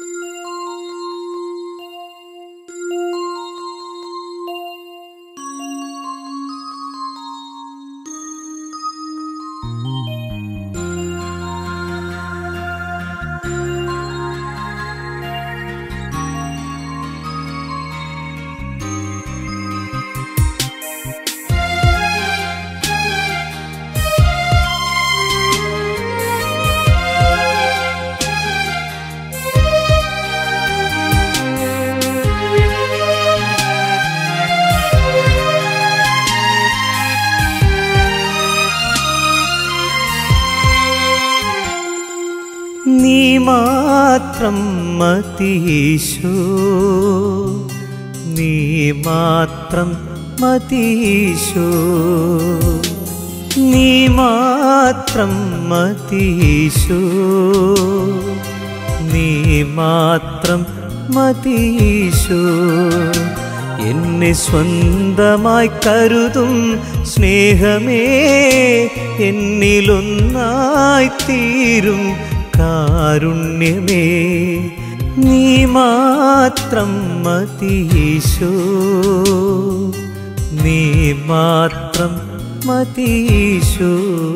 നീ മാത്രം മതീശോ നീ മാത്രം മതീശോ നീ മാത്രം മതീശോ നീ മാത്രം മതീശോ എന്നെ സ്വന്തമായി കരുതും സ്നേഹമേ എന്നിലൊന്നായി തീരും കാരുണ്യമേ നീ മാത്രം മതീശോ നീ മാത്രം മതീശോ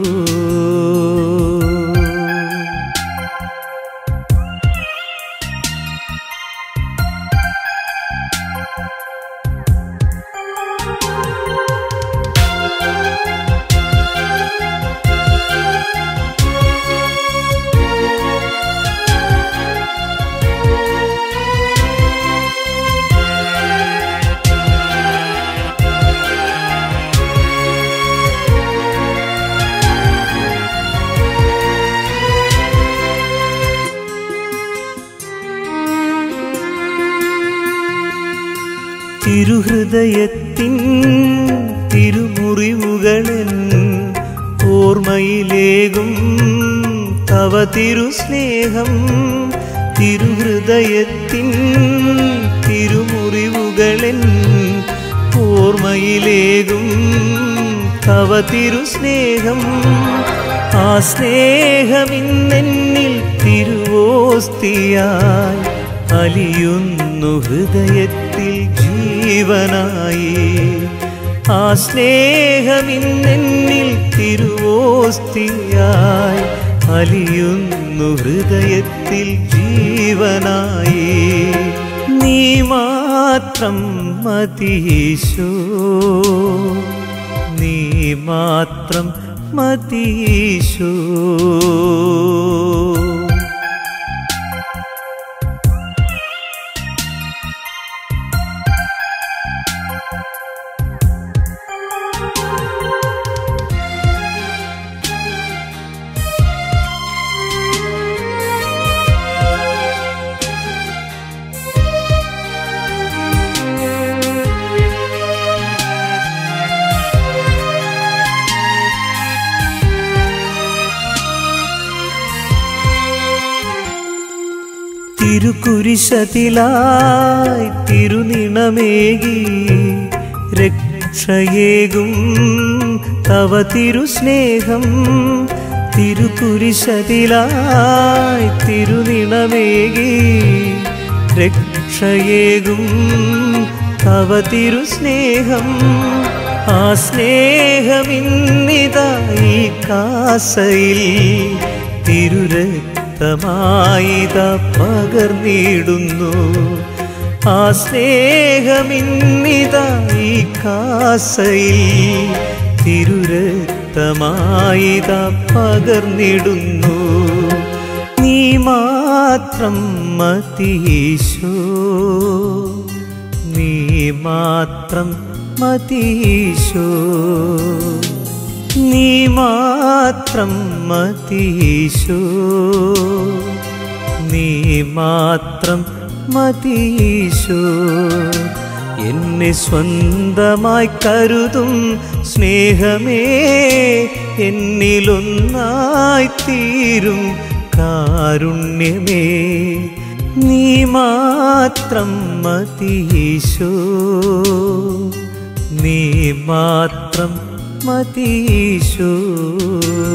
തിരുഹൃദയത്തിൻ തിരുമുറിവുകളൻ ഓർമ്മയിലേകും തവ തിരുസ്നേഹം തിരുഹൃദയത്തിൻ തിരുമുറിവുകളൻ ഓർമ്മയിലേകും തവ തിരുസ്നേഹം ആ സ്നേഹമിന്നെന്നിൽ തിരുവോസ്തിയായി അലിയുന്നു ഹൃദയത്തിൽ ജീവനായി ആ സ്നേഹമിന്നെന്നിൽ തിരുവോസ്തിയായി അലിയുന്നു ഹൃദയത്തിൽ ജീവനായി നീ മാത്രം മതീശോ നീ മാത്രം മതീശോ തിരുക്കുരിശതിലായി തിരുനിണമേകി രക്ഷയേകും തവ തിരുസ്നേഹം തിരുക്കുരിശതിലായി തിരുനിണമേകി രക്ഷയേകും തവ തിരുസ്നേഹം ആ സ്നേഹമിന്നിതായി കാസയിൽ തിരുരക്തമായിത പകർന്നിടുന്നു ആ സ്നേഹമിന്നിതായി കാസയിൽ തിരുരക്തമായിത പകർന്നിടുന്നു നീ മാത്രം മതീശോ നീ മാത്രം മതീശോ നീ മാത്രം മതീശോ നീ മാത്രം മതീശോ എന്നെ സ്വന്തമായി കരുതും സ്നേഹമേ എന്നിലൊന്നായി തീരും കാരുണ്യമേ നീ മാത്രം മതീശോ നീ മാത്രം മതീശോ